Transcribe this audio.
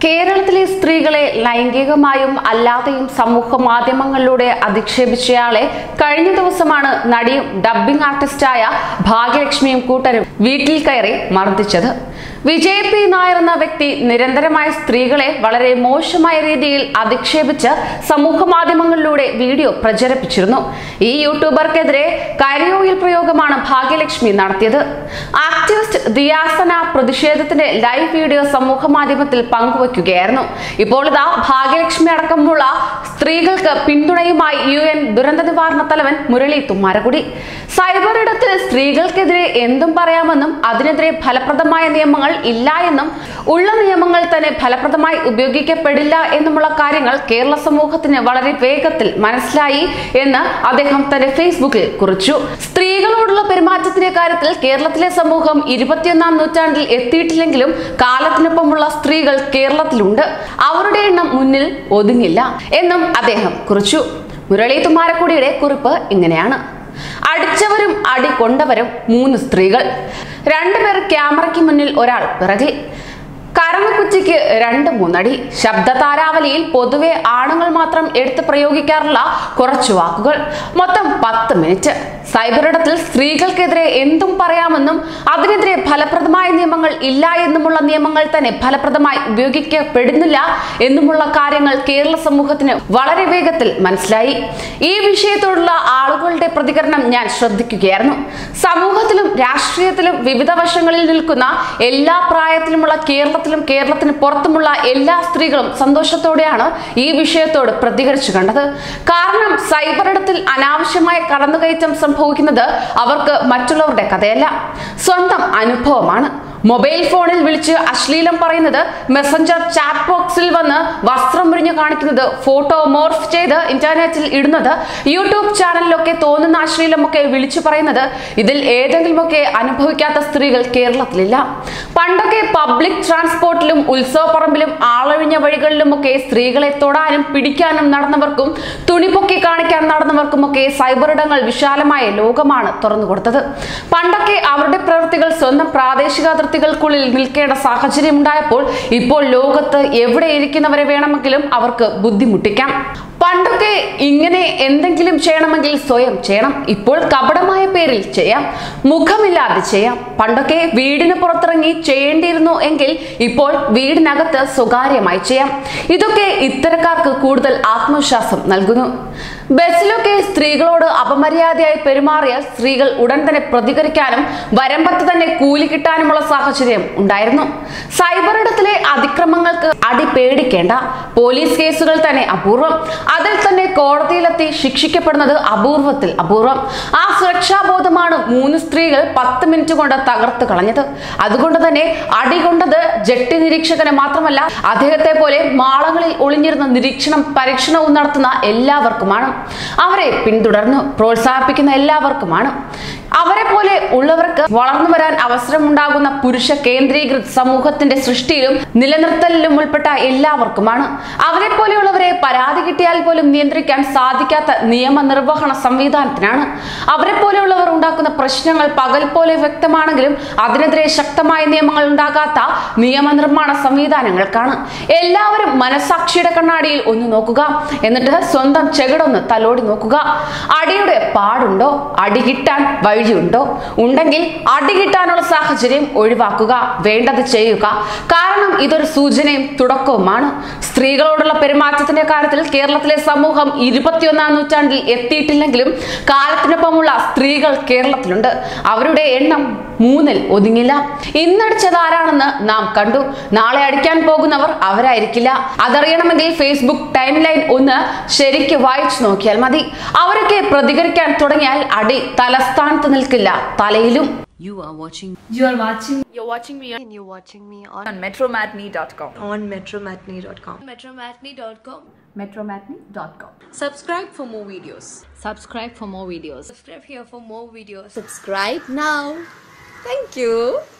കേരളത്തിലെ സ്ത്രീകളെ ലൈംഗികമായും അല്ലാതെയും സമൂഹ മാധ്യമങ്ങളിലൂടെ അധിക്ഷേപിച്ചയാളെ കഴിഞ്ഞ ദിവസമാണ് നടിയും ഡബ്ബിംഗ് ആർട്ടിസ്റ്റായ ഭാഗ്യലക്ഷ്മിയും കൂട്ടരും വീട്ടിൽ കയറി മർദ്ദിച്ചത് വിജയ് പി നായർ എന്ന വ്യക്തി നിരന്തരമായ സ്ത്രീകളെ വളരെ മോശമായ രീതിയിൽ അധിക്ഷേപിച്ച് സമൂഹ മാധ്യമങ്ങളിലൂടെ വീഡിയോ പ്രചരിപ്പിച്ചിരുന്നു ഈ യൂട്യൂബർക്കെതിരെ കരിയോയിൽ പ്രയോഗമാണ് ഭാഗ്യലക്ഷ്മി നടത്തിയത് ആക്ടിവിസ്റ്റ് ദിയാസന പ്രതിഷേധത്തിന്റെ ലൈവ് വീഡിയോ സമൂഹ മാധ്യമത്തിൽ പങ്കുവയ്ക്കുകയായിരുന്നു ഇപ്പോൾ ഇതാ ഭാഗ്യലക്ഷ്മി അടക്കമുള്ള സ്ത്രീകൾക്ക് പിന്തുണയുമായി യു എൻ ദുരന്ത നിവാരണ തലവൻ മുരളി തുമ്മാരകുടി സൈബർ ഇടത്തിൽ സ്ത്രീകൾക്കെതിരെ എന്തും പറയാമെന്നും അതിനെതിരെ ഫലപ്രദമായ നിയമങ്ങൾ ഇല്ല എന്നും ഉള്ള നിയമങ്ങൾ തന്നെ ഫലപ്രദമായി ഉപയോഗിക്കപ്പെടില്ല എന്നുമുള്ള കാര്യങ്ങൾ കേരള സമൂഹത്തിന് വളരെ വേഗത്തിൽ മനസ്സിലായി എന്ന് അദ്ദേഹം തന്റെ ഫേസ്ബുക്കിൽ കുറിച്ചു സ്ത്രീകളോടുള്ള പെരുമാറ്റത്തിന്റെ കാര്യത്തിൽ കേരളത്തിലെ സമൂഹം ഇരുപത്തിയൊന്നാം നൂറ്റാണ്ടിൽ എത്തിയിട്ടില്ലെങ്കിലും കാലത്തിനൊപ്പമുള്ള സ്ത്രീകൾ കേരളത്തിലുണ്ട് അവരുടെ എണ്ണം മുന്നിൽ ഒതുങ്ങില്ല എന്നും അദ്ദേഹം കുറിച്ചു മുരളി തുമ്മാരക്കുടിയുടെ കുറിപ്പ് ഇങ്ങനെയാണ് അടിച്ചവരും അടി കൊണ്ടവരും മൂന്ന് സ്ത്രീകൾ രണ്ടുപേർ ക്യാമറയ്ക്ക് മുന്നിൽ ഒരാൾ പിറകിൽ കരണക്കുറ്റിക്ക് രണ്ട് മൂന്നടി ശബ്ദ താരാവലിയിൽ പൊതുവെ ആണുങ്ങൾ മാത്രം എടുത്ത് പ്രയോഗിക്കാറുള്ള കുറച്ചു വാക്കുകൾ മൊത്തം പത്ത് മിനിറ്റ് സൈബർ ഇടത്തിൽ സ്ത്രീകൾക്കെതിരെ എന്തും പറയാമെന്നും അതിനെതിരെ ഫലപ്രദമായ നിയമങ്ങൾ ഇല്ല എന്നുമുള്ള നിയമങ്ങൾ തന്നെ ഫലപ്രദമായി ഉപയോഗിക്കപ്പെടുന്നില്ല എന്നുമുള്ള കാര്യങ്ങൾ കേരള സമൂഹത്തിന് വളരെ വേഗത്തിൽ മനസ്സിലായി ഈ വിഷയത്തോടുള്ള ആളുകളുടെ പ്രതികരണം ഞാൻ ശ്രദ്ധിക്കുകയായിരുന്നു സമൂഹത്തിലും രാഷ്ട്രീയത്തിലും വിവിധ വശങ്ങളിൽ നിൽക്കുന്ന എല്ലാ പ്രായത്തിലുമുള്ള കേരളത്തിലും കേരളത്തിന് പുറത്തുമുള്ള എല്ലാ സ്ത്രീകളും സന്തോഷത്തോടെയാണ് ഈ വിഷയത്തോട് പ്രതികരിച്ചു കണ്ടത് കാരണം സൈബർ ഇടത്തിൽ അനാവശ്യമായ കടന്നുകയറ്റം സംഭവിക്കുന്നത് അവർക്ക് മറ്റുള്ളവരുടെ കഥയല്ല സ്വന്തം അനുഭവമാണ് മൊബൈൽ ഫോണിൽ വിളിച്ച് അശ്ലീലം പറയുന്നത് മെസ്സഞ്ചർ ചാറ്റ് ബോക്സിൽ വന്ന് വസ്ത്രം മുറിഞ്ഞു കാണിക്കുന്നത് ഫോട്ടോ മോർഫ് ചെയ്ത് ഇന്റർനെറ്റിൽ ഇടുന്നത് യൂട്യൂബ് ചാനലിലൊക്കെ തോന്നുന്ന അശ്ലീലമൊക്കെ വിളിച്ചു പറയുന്നത് ഇതിൽ ഏതെങ്കിലുമൊക്കെ അനുഭവിക്കാത്ത സ്ത്രീകൾ കേരളത്തിലില്ല പണ്ടൊക്കെ പബ്ലിക് ട്രാൻസ്പോർട്ടിലും ഉത്സവപ്പറമ്പിലും ആളൊഴിഞ്ഞ വഴികളിലുമൊക്കെ സ്ത്രീകളെ തൊടാനും പിടിക്കാനും നടന്നവർക്കും തുണിപൊക്കി കാണിക്കാൻ നടന്നവർക്കുമൊക്കെ സൈബർ ഇടങ്ങൾ വിശാലമായ ലോകമാണ് തുറന്നു കൊടുത്തത് പണ്ടൊക്കെ അവരുടെ പ്രവൃത്തികൾ സ്വന്തം പ്രാദേശിക അതിർത്തികൾക്കുള്ളിൽ നിൽക്കേണ്ട സാഹചര്യം ഉണ്ടായപ്പോൾ ഇപ്പോൾ ലോകത്ത് എവിടെ ഇരിക്കുന്നവരെ വേണമെങ്കിലും അവർക്ക് ബുദ്ധിമുട്ടിക്കാം പണ്ടൊക്കെ ഇങ്ങനെ എന്തെങ്കിലും ചെയ്യണമെങ്കിൽ സ്വയം ചെയ്യണം ഇപ്പോൾ കപടമായ പേരിൽ ചെയ്യാം മുഖമില്ലാതെ ചെയ്യാം പണ്ടൊക്കെ വീടിന് പുറത്തിറങ്ങി ചെയ്യേണ്ടിയിരുന്നു എങ്കിൽ ഇപ്പോൾ വീടിനകത്ത് സ്വകാര്യമായി ചെയ്യാം ഇതൊക്കെ ഇത്തരക്കാർക്ക് കൂടുതൽ ആത്മവിശ്വാസം നൽകുന്നു ബസ്സിലൊക്കെ സ്ത്രീകളോട് അപമര്യാദയായി പെരുമാറിയാൽ സ്ത്രീകൾ ഉടൻ തന്നെ പ്രതികരിക്കാനും വരമ്പത്ത് തന്നെ കൂലി കിട്ടാനുമുള്ള സാഹചര്യം ഉണ്ടായിരുന്നു സൈബർ ഇടത്തിലെ അതിക്രമങ്ങൾക്ക് അടി പേടിക്കേണ്ട പോലീസ് കേസുകൾ തന്നെ അപൂർവം അതിൽ തന്നെ കോടതിയിലെത്തി ശിക്ഷിക്കപ്പെടുന്നത് അപൂർവത്തിൽ അപൂർവം ആ സുരക്ഷാബോധമാണ് മൂന്ന് സ്ത്രീകൾ പത്ത് മിനിറ്റ് കൊണ്ട് തകർത്ത് കളഞ്ഞത് അതുകൊണ്ട് തന്നെ അടി കൊണ്ടത് ജട്ടി നിരീക്ഷകന് മാത്രമല്ല അദ്ദേഹത്തെ പോലെ മാളങ്ങളിൽ ഒളിഞ്ഞിരുന്ന നിരീക്ഷണം പരീക്ഷണവും നടത്തുന്ന എല്ലാവർക്കുമാണ് അവരെ പിന്തുടർന്ന് പ്രോത്സാഹിപ്പിക്കുന്ന എല്ലാവർക്കുമാണ് അവരെ പോലെ ഉള്ളവർക്ക് വളർന്നു വരാൻ അവസരമുണ്ടാകുന്ന പുരുഷ കേന്ദ്രീകൃത സമൂഹത്തിന്റെ സൃഷ്ടിയിലും നിലനിർത്തലിലും ഉൾപ്പെട്ട എല്ലാവർക്കുമാണ് അവരെ പോലെയുള്ളവരെ പരാതി കിട്ടിയാൽ പോലും നിയന്ത്രിക്കാൻ സാധിക്കാത്ത നിയമനിർവഹണ സംവിധാനത്തിനാണ് അവരെ പോലെയുള്ളവർ ഉണ്ടാക്കുന്ന പ്രശ്നങ്ങൾ പകൽ പോലെ വ്യക്തമാണെങ്കിലും അതിനെതിരെ ശക്തമായ നിയമങ്ങൾ ഉണ്ടാകാത്ത നിയമനിർമ്മാണ സംവിധാനങ്ങൾക്കാണ് എല്ലാവരും മനസാക്ഷിയുടെ കണ്ണാടിയിൽ ഒന്ന് നോക്കുക എന്നിട്ട് സ്വന്തം ചെകിടൊന്ന് തലോടി നോക്കുക അടിയുടെ പാടുണ്ടോ അടി കിട്ടാൻ വഴിയുണ്ടോ ഉണ്ടെങ്കിൽ അടി കിട്ടാനുള്ള സാഹചര്യം ഒഴിവാക്കുക വേണ്ടത് ചെയ്യുക കാരണം ഇതൊരു സൂചനയും തുടക്കവുമാണ് സ്ത്രീകളോടുള്ള പെരുമാറ്റത്തിന്റെ കാര്യത്തിൽ കേരളത്തിലെ സമൂഹം ഇരുപത്തിയൊന്നാം നൂറ്റാണ്ടിൽ എത്തിയിട്ടില്ലെങ്കിലും കാലത്തിനൊപ്പമുള്ള സ്ത്രീകൾ കേരളത്തിലുണ്ട് അവരുടെ എണ്ണം മൂന്നിൽ ഒതുങ്ങില്ല ഇന്നടിച്ചത് ആരാണെന്ന് നാം കണ്ടു നാളെ അടിക്കാൻ പോകുന്നവർ അവരായിരിക്കില്ല അതറിയണമെങ്കിൽ ഫേസ്ബുക്ക് ടൈം ലൈൻ ഒന്ന് ശരിക്ക് വായിച്ചു നോക്കിയാൽ മതി അവരൊക്കെ പ്രതികരിക്കാൻ തുടങ്ങിയാൽ അടി തലസ്ഥാനത്ത് നിൽക്കില്ല തലയിലും You are watching You are watching You're watching me on, and you're watching me on, on metromatney.com. on metromatney.com. Metromatney.com. metromatney.com. subscribe for more videos subscribe for more videos Subscribe here for more videos. Subscribe now. Thank you.